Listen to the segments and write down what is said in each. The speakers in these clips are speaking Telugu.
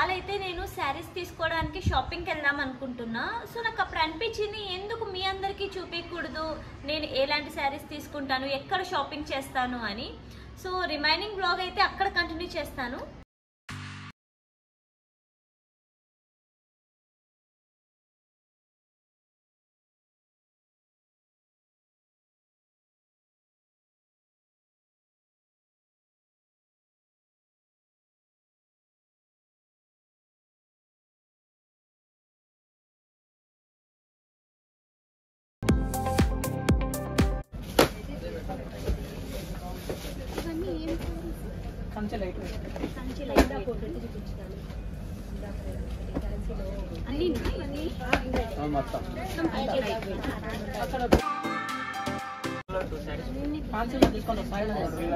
ఇవాళ అయితే నేను శారీస్ తీసుకోవడానికి షాపింగ్కి వెళ్దాం అనుకుంటున్నా సో నాకు అప్పుడు అనిపించింది ఎందుకు మీ అందరికీ చూపించకూడదు నేను ఎలాంటి శారీస్ తీసుకుంటాను ఎక్కడ షాపింగ్ చేస్తాను అని సో రిమైనింగ్ బ్లాగ్ అయితే అక్కడ కంటిన్యూ చేస్తాను కంచె లైట్ కంచి లైట్ అన్ని ఇవన్నీ మొత్తం కంచి లైట్ వెయిట్. అక్కడ కాన్సెల్ తీసుకొని సైడ్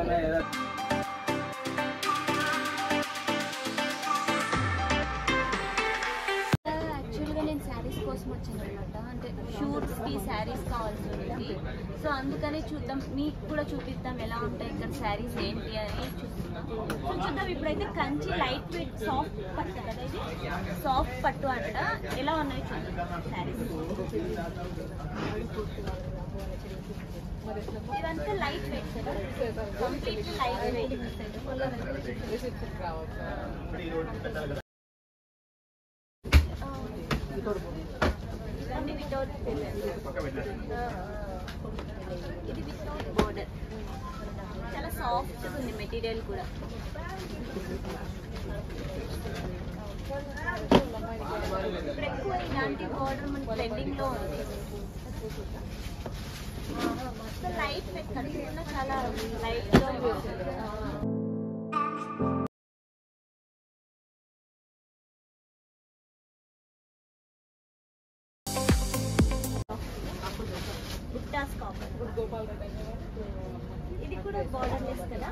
యాక్చువల్గా నేను శారీస్ కోసం వచ్చాను అనమాట అంటే షూట్స్కి శారీస్ కావాల్సి ఉంది సో అందుకనే చూద్దాం మీకు కూడా చూపిద్దాం ఎలా ఉంటాయి ఇక్కడ శారీస్ ఏంటి అని చూస్తున్నాం సో చూద్దాం ఇప్పుడైతే కంచి లైట్ వెయిట్ సాఫ్ట్ పట్టు కదా ఇది సాఫ్ట్ పట్టు అంట ఎలా ఉన్నాయి చూద్దాం శారీస్ ఇదంతా లైట్ వెయిట్ కదా కంప్లీట్ లైట్ వెయిట్ ఇవన్నీ వితౌట్ ఇది వితౌట్ బోర్డర్ చాలా సాఫ్ట్ ఉంది మెటీరియల్ కూడా ఇప్పుడు ఎక్కువ ఇలాంటి బోర్డర్ మన ట్రెండింగ్ లో ఉంది మొత్తం లైట్ వెయిట్ కట్టుకున్న చాలా లైట్ గా ఉంది బుట్టాస్ కాపర్ గోపాల్ ఇది కూడా బోర్డర్ లెస్ కదా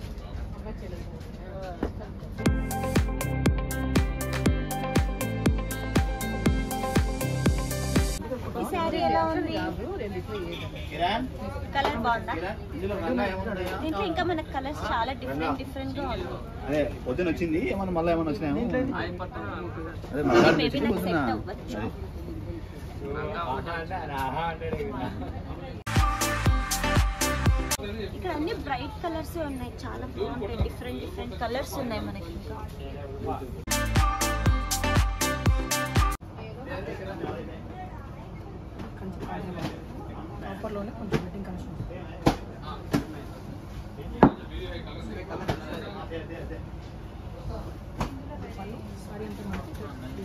ఈ శారీ ఎలా ఉంది కలర్ బాగుందా దీంట్లో ఇంకా మనకు కలర్స్ చాలా డిఫరెంట్ డిఫరెంట్ గా ఉంది అదే పొద్దున వచ్చింది ఏమన్నా మళ్ళీ ఏమన్నా వచ్చినాయేమో అదే ఇది మళ్ళీ మేబీ నాకు పొద్దున సెట్ అవ్వచ్చు ఇక్కడ అన్ని బ్రైట్ కలర్స్ ఉన్నాయి చాలా బాగుంటాయి డిఫరెంట్ డిఫరెంట్ కలర్స్ ఉన్నాయి మనకి ఇంకా ఆఫర్లోనే కొంచెం వెయిటింగ్ కనెక్షన్ సారీ అంటే మనకి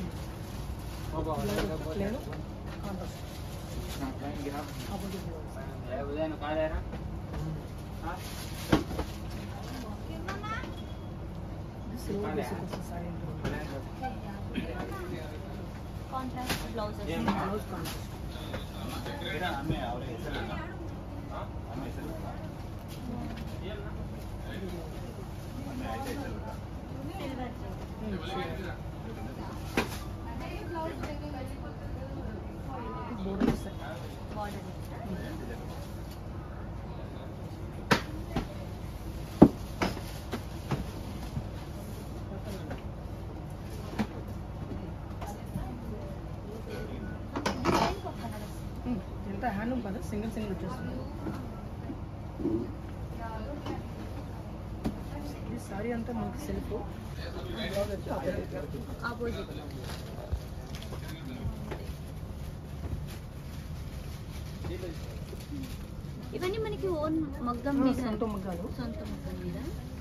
లేదు కాంట్రాస్ట్ ఆపోజిట్ సిల్వర్ బేసిక్ వస్తుంది సారీ అంటే contrast blouses blouse contrast border వస్తాయి బార్డర్ ఎంత హ్యాండ్ కదా సింగిల్ సింగిల్ వచ్చేస్తుంది ఈ సారీ అంతా మనకి సెల్ఫ్ బ్లౌజ్ వచ్చి ఆపోజిట్ ఆపోజిట్ ఇవన్నీ మనకి ఓన్ మగ్గం మీద సొంత మగ్గాలు సొంత మగ్గం మీద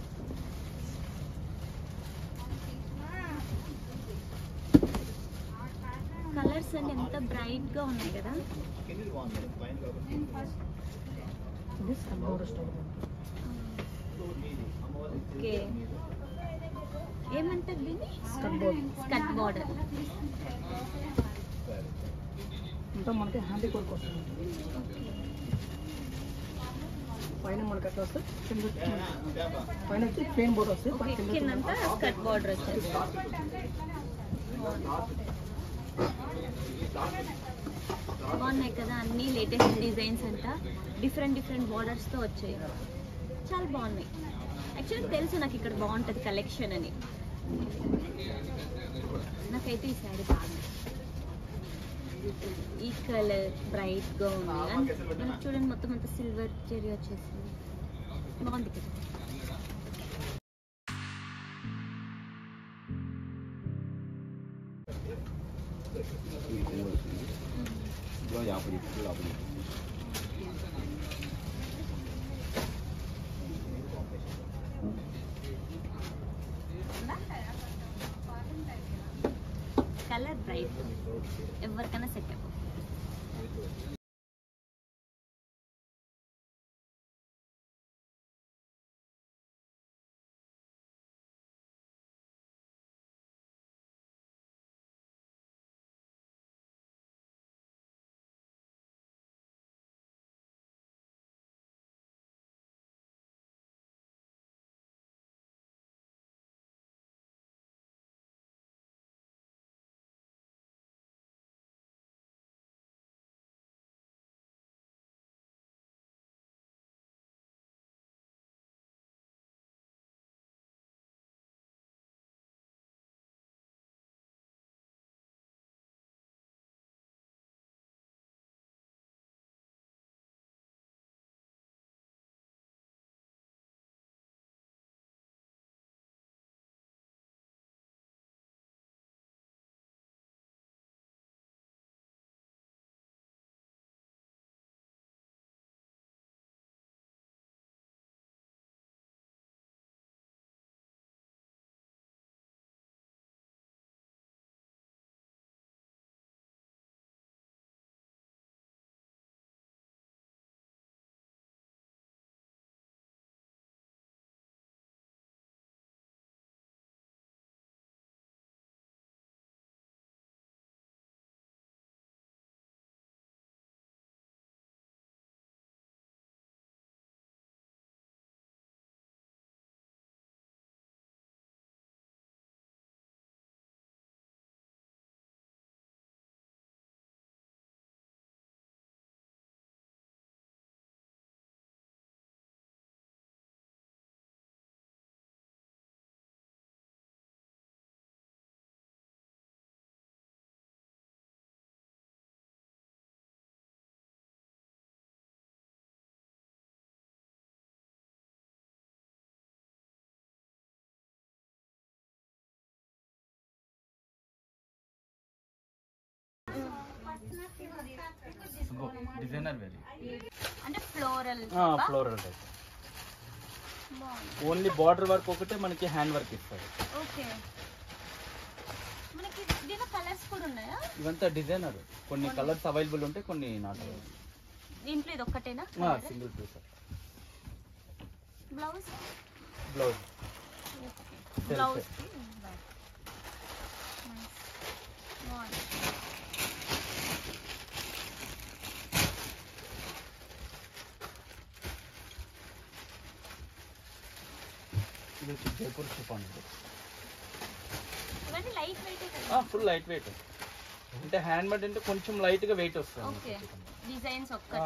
కలర్స్ అన్ని ఎంత బ్రైట్ గా ఉన్నాయి కదా ఇది బోర్డర్ స్టైల్ ఓకే ఏమంటారు దీన్ని స్కట్ బోర్డర్ స్కట్ బార్డర్ అంతా మనకి హ్యాండీ కోర్క్ వస్తుంది పైన మనకి అట్లా వస్తే కింద వచ్చి మనకి- పైన వచ్చి ప్లేన్ బోర్డర్ వస్తుంది పై- కింద వచ్చి కిందంతా స్కట్ బార్డర్ వచ్చేసి బాగున్నాయి కదా అన్ని లేటెస్ట్ డిజైన్స్ అంట డిఫరెంట్ డిఫరెంట్ బార్డర్స్తో వచ్చాయి చాలా బాగున్నాయి యాక్చువల్లీ తెలుసు నాకు ఇక్కడ బాగుంటుంది కలెక్షన్ అని నాకైతే ఈ శారీ బాగా నచ్చింది. ఈ కలర్ బ్రైట్ గా ఉంది అండ్ మనకి చూడండి మొత్తం అంతా సిల్వర్ చెరీ వచ్చేసింది బాగుంది కదా ఇందులో యాభై ఇందులో యాభై కలర్ బ్రైట్ ఎవరికైనా సెట్ అయిపోతుంది డిజైనర్ వేరీ అంటే floral floral type only border work ఒకటే మనకి హ్యాండ్ వర్క్ ఇస్తారు ఓకే మనకి దీనిలో కలర్స్ కూడా ఉన్నాయా ఇవంతా డిజైనర్ కొన్ని కలర్స్ అవైలబుల్ ఉంటాయి కొన్ని నాట్ దీంట్లో ఇది ఒక్కటేనా single piece blouse blouse blouse ఇది వచ్చి జైపూర్ షిఫాన్ ఇవన్నీ లైట్ వెయిట్ కదా ఫుల్ లైట్ వెయిట్ అంటే హ్యాండ్ మేడ్ అంటే కొంచెం లైట్ గా వెయిట్ వస్తుంది ఓకే డిజైన్స్ ఆ, ఒక్కటి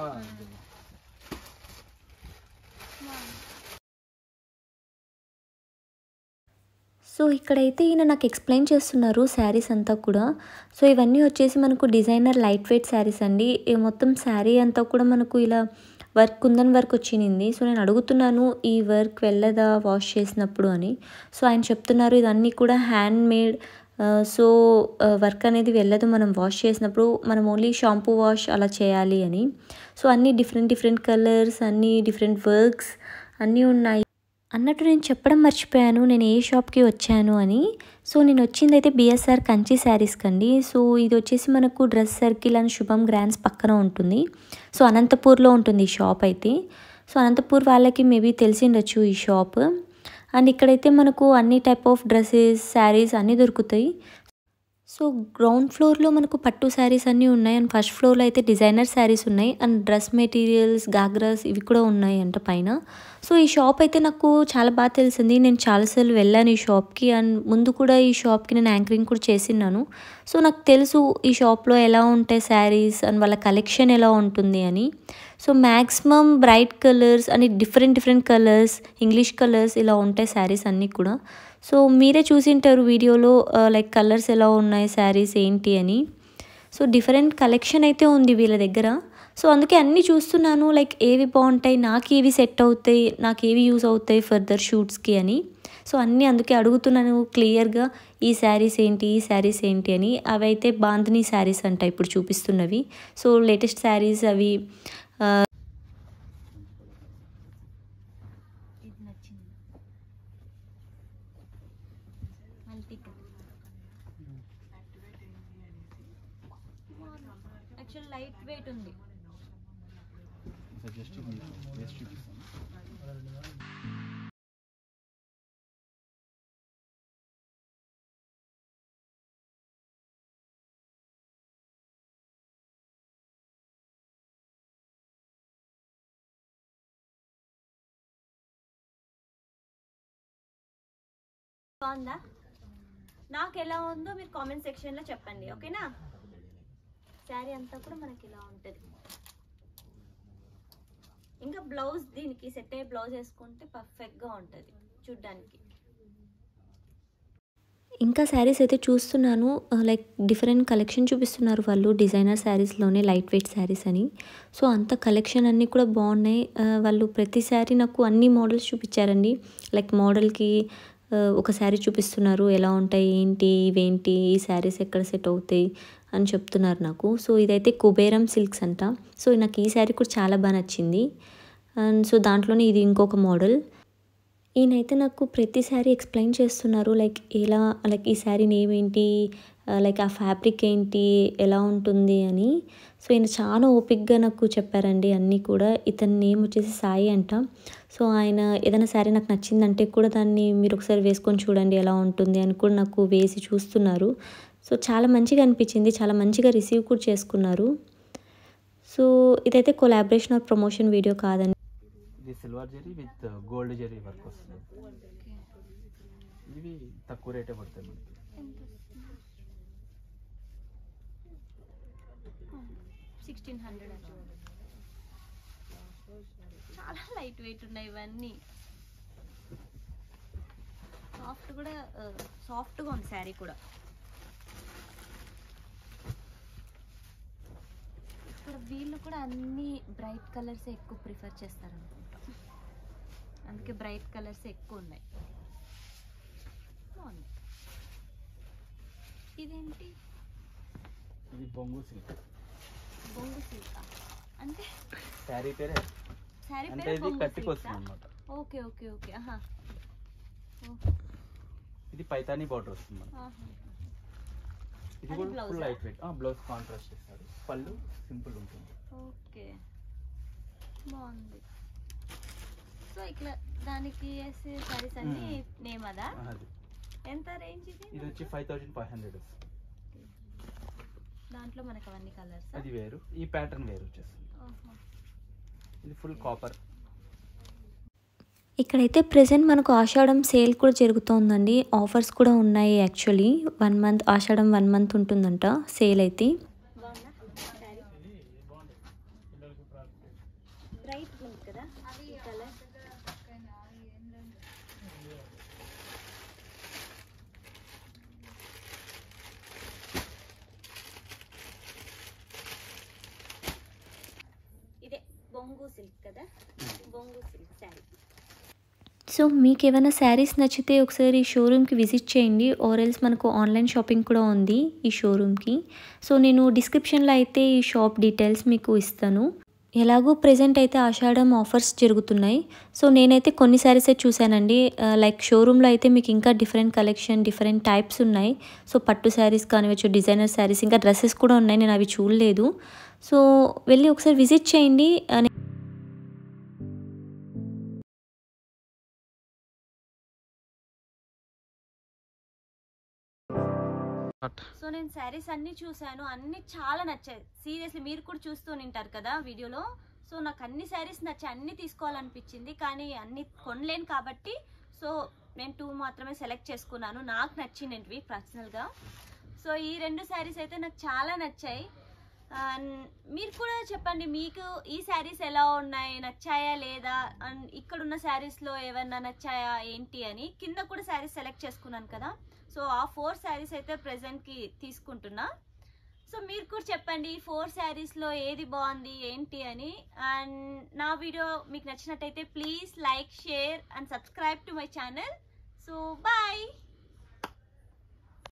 సో ఇక్కడైతే ఈయన నాకు ఎక్స్ప్లెయిన్ చేస్తున్నారు శారీస్ అంతా కూడా సో ఇవన్నీ వచ్చేసి మనకు డిజైనర్ లైట్ వెయిట్ శారీస్ అండి ఈ మొత్తం శారీ అంతా కూడా మనకు ఇలా వర్క్ కుందన్ వర్క్ వచ్చింది సో నేను అడుగుతున్నాను ఈ వర్క్ వెళ్ళదా వాష్ చేసినప్పుడు అని సో ఆయన చెప్తున్నారు ఇదన్నీ కూడా హ్యాండ్ మేడ్ సో వర్క్ అనేది వెళ్ళదు మనం వాష్ చేసినప్పుడు మనం ఓన్లీ షాంపూ వాష్ అలా చేయాలి అని సో అన్నీ డిఫరెంట్ డిఫరెంట్ కలర్స్ అన్నీ డిఫరెంట్ వర్క్స్ అన్నీ ఉన్నాయి అన్నట్టు నేను చెప్పడం మర్చిపోయాను నేను ఏ షాప్కి వచ్చాను అని సో నేను వచ్చింది అయితే బిఎస్ఆర్ కంచి శారీస్ కండి సో ఇది వచ్చేసి మనకు dress circle and Shubham grands పక్కన ఉంటుంది సో అనంతపూర్లో ఉంటుంది ఈ షాప్ అయితే సో అనంతపూర్ వాళ్ళకి మేబీ తెలిసిండొచ్చు ఈ షాప్ అండ్ ఇక్కడైతే మనకు అన్ని టైప్ ఆఫ్ డ్రెస్సెస్ శారీస్ అన్నీ దొరుకుతాయి సో గ్రౌండ్ ఫ్లోర్లో మనకు పట్టు శారీస్ అన్నీ ఉన్నాయి అండ్ ఫస్ట్ ఫ్లోర్లో అయితే డిజైనర్ శారీస్ ఉన్నాయి అండ్ డ్రెస్ మెటీరియల్స్ గాగ్రాస్ ఇవి కూడా ఉన్నాయి అంట పైన సో ఈ షాప్ అయితే నాకు చాలా బాగా తెలిసింది నేను చాలాసార్లు వెళ్ళాను ఈ షాప్కి అండ్ ముందు కూడా ఈ షాప్కి నేను యాంకరింగ్ కూడా చేసినాను సో నాకు తెలుసు ఈ షాప్లో ఎలా ఉంటాయి శారీస్ అండ్ వాళ్ళ కలెక్షన్ ఎలా ఉంటుంది అని సో మ్యాక్సిమం బ్రైట్ కలర్స్ అని different different colours English colours ఇలా ఉంటాయి శారీస్ అన్నీ కూడా సో మీరే చూసింటారు వీడియోలో లైక్ కలర్స్ ఎలా ఉన్నాయి శారీస్ ఏంటి అని సో డిఫరెంట్ కలెక్షన్ అయితే ఉంది వీళ్ళ దగ్గర సో అందుకే అన్నీ చూస్తున్నాను లైక్ ఏవి బాగుంటాయి నాకు ఏవి సెట్ అవుతాయి నాకు ఏవి యూస్ అవుతాయి ఫర్దర్ షూట్స్కి అని సో అన్నీ అందుకే అడుగుతున్నాను క్లియర్గా ఈ శారీస్ ఏంటి ఈ శారీస్ ఏంటి అని అవి అయితే బాంధనీ శారీస్ అంట ఇప్పుడు చూపిస్తున్నవి సో లేటెస్ట్ శారీస్ అవి ఇది నచ్చింది మల్టీ యాక్చువల్ లైట్ వెయిట్ ఉంది జస్ట్ వేస్ట్ చూపిస్తాను బాగుందా నాకు ఎలా ఉందో మీరు కామెంట్ సెక్షన్లో చెప్పండి ఓకేనా శారీ అంతా కూడా మనకి ఇలా ఉంటుంది ఇంకా బ్లౌజ్ దీనికి సెట్ అయ్యే బ్లౌజ్ వేసుకుంటే పర్ఫెక్ట్గా ఉంటుంది చూడ్డానికి ఇంకా శారీస్ అయితే చూస్తున్నాను లైక్ డిఫరెంట్ కలెక్షన్ చూపిస్తున్నారు వాళ్ళు డిజైనర్ శారీస్లోనే లైట్ వెయిట్ శారీస్ అని సో అంత కలెక్షన్ అన్నీ కూడా బాగున్నాయి ఆ, వాళ్ళు ప్రతి శారీ నాకు అన్ని మోడల్స్ చూపించారండి లైక్ మోడల్కి ఒక శారీ చూపిస్తున్నారు ఎలా ఉంటాయి ఏంటి ఇవేంటి ఈ శారీస్ ఎక్కడ సెట్ అవుతాయి అని చెప్తున్నారు నాకు సో ఇదైతే కుబేరం సిల్క్స్ అంట సో నాకు ఈ శారీ కూడా చాలా బాగా నచ్చింది అండ్ సో దాంట్లోనే ఇది ఇంకొక మోడల్ ఈయనైతే నాకు ప్రతి శారీ ఎక్స్ప్లెయిన్ చేస్తున్నారు లైక్ ఎలా లైక్ ఈ శారీ నేమ్ ఏంటి లైక్ ఆ ఫ్యాబ్రిక్ ఏంటి ఎలా ఉంటుంది అని సో ఈయన చాలా ఓపిక్గా నాకు చెప్పారండి అన్నీ కూడా ఇతని నేమ్ వచ్చేసి సాయి అంట సో ఆయన ఏదైనా శారీ నాకు నచ్చిందంటే కూడా దాన్ని మీరు ఒకసారి వేసుకొని చూడండి ఎలా ఉంటుంది అని కూడా నాకు వేసి చూస్తున్నారు సో చాలా మంచిగా అనిపించింది చాలా మంచిగా రిసీవ్ కూడా చేసుకున్నారు సో ఇదైతే కొలాబరేషన్ ఆర్ ప్రమోషన్ వీడియో కాదండి ఇది silver zari with gold zari work వస్తుంది ఇవి తక్కువ రేటే పడతాయి మనకి సిక్స్టీన్ హండ్రెడ్ చాలా లైట్ వెయిట్ ఉన్నాయి ఇవన్నీ సాఫ్ట్ కూడా సాఫ్ట్గా ఉంది శారీ కూడా ఇక్కడ వీళ్ళు కూడా అన్ని బ్రైట్ కలర్స్ ఎక్కువ ప్రిఫర్ చేస్తారు అనుకుంటా అందుకే బ్రైట్ కలర్స్ ఎక్కువ ఉన్నాయి బాగుంది ఇదేంటి ఇది బొంగు సిల్క్ బొంగు సిల్క్ అంటే శారీ పేరే శారీ అంటే పేరు ఇది బొంగు కట్టికి సిల్కా? వస్తుంది అనమాట ఓకే ఓకే ఓకే ఆహా ఇది పైతానీ బార్డర్ వస్తుంది మనకి ఆహా. ఇది అది కూడా blouse ఫుల్ ఆ? లైట్ వెయిట్ బ్లౌజ్ కాంట్రాస్ట్ ఇస్తారు పళ్ళు సింపుల్ ఉంటుంది ఓకే బాగుంది సో ఇట్లా దానికి వేసే సారీస్ అన్ని నేమ్ అదా ఆ, అది ఎంత రేంజ్ ఇది ఇది వచ్చి ఫైవ్ థౌజండ్ ఫైవ్ హండ్రెడ్ దాంట్లో మనకు అవన్నీ కలర్స్ అది వేరు ఈ ప్యాటర్న్ వేరు వచ్చేస్తుంది ఇది ఫుల్ కాపర్ ఇక్కడైతే ప్రజెంట్ మనకు ఆషాఢం సేల్ కూడా జరుగుతోందండి ఆఫర్స్ కూడా ఉన్నాయి actually one month Ashadham one month ఉంటుందంట సేల్ అయితే బాగుందా సారీ బ్రైట్ ఉంది కదా ఈ కలర్ ఇదే బొంగు సిల్క్ కదా బొంగు సిల్క్ శారీ సో మీకు ఏమైనా శారీస్ నచ్చితే ఒకసారి ఈ షోరూమ్కి విజిట్ చేయండి ఆర్ఎల్స్ మనకు ఆన్లైన్ షాపింగ్ కూడా ఉంది ఈ షోరూమ్కి సో నేను డిస్క్రిప్షన్లో అయితే ఈ షాప్ డీటెయిల్స్ మీకు ఇస్తాను ఎలాగో ప్రజెంట్ అయితే ఆషాఢం ఆఫర్స్ జరుగుతున్నాయి సో నేనైతే కొన్ని శారీసే చూశానండి ఆ, లైక్ షోరూంలో అయితే మీకు ఇంకా డిఫరెంట్ కలెక్షన్ డిఫరెంట్ టైప్స్ ఉన్నాయి సో పట్టు శారీస్ కానివచ్చు డిజైనర్ శారీస్ ఇంకా డ్రెస్సెస్ కూడా ఉన్నాయి నేను అవి చూడలేదు సో వెళ్ళి ఒకసారి విజిట్ చేయండి ఆ, సో నేను శారీస్ అన్ని చూశాను అన్ని చాలా నచ్చాయి సీరియస్లీ మీరు కూడా చూస్తూ ఉంటారు కదా వీడియోలో సో నాకు అన్ని శారీస్ నచ్చాయి అన్ని తీసుకోవాలనిపించింది కానీ అన్ని కొనలేను కాబట్టి సో నేను టూ మాత్రమే సెలెక్ట్ చేసుకున్నాను నాకు నచ్చినవి పర్సనల్గా సో ఈ రెండు శారీస్ అయితే నాకు చాలా నచ్చాయి అండ్ మీరు కూడా చెప్పండి మీకు ఈ శారీస్ ఎలా ఉన్నాయి నచ్చాయా లేదా అండ్ ఇక్కడ ఉన్న శారీస్లో ఏమన్నా నచ్చాయా ఏంటి అని కింద కూడా శారీస్ సెలెక్ట్ చేసుకున్నాను కదా సో ఆ ఫోర్ శారీస్ అయితే ప్రెసెంట్కి తీసుకుంటున్నా సో మీరు కూడా చెప్పండి ఈ ఫోర్ శారీస్లో ఏది బాగుంది ఏంటి అని అండ్ నా వీడియో మీకు నచ్చినట్టయితే please like share and subscribe to my channel so bye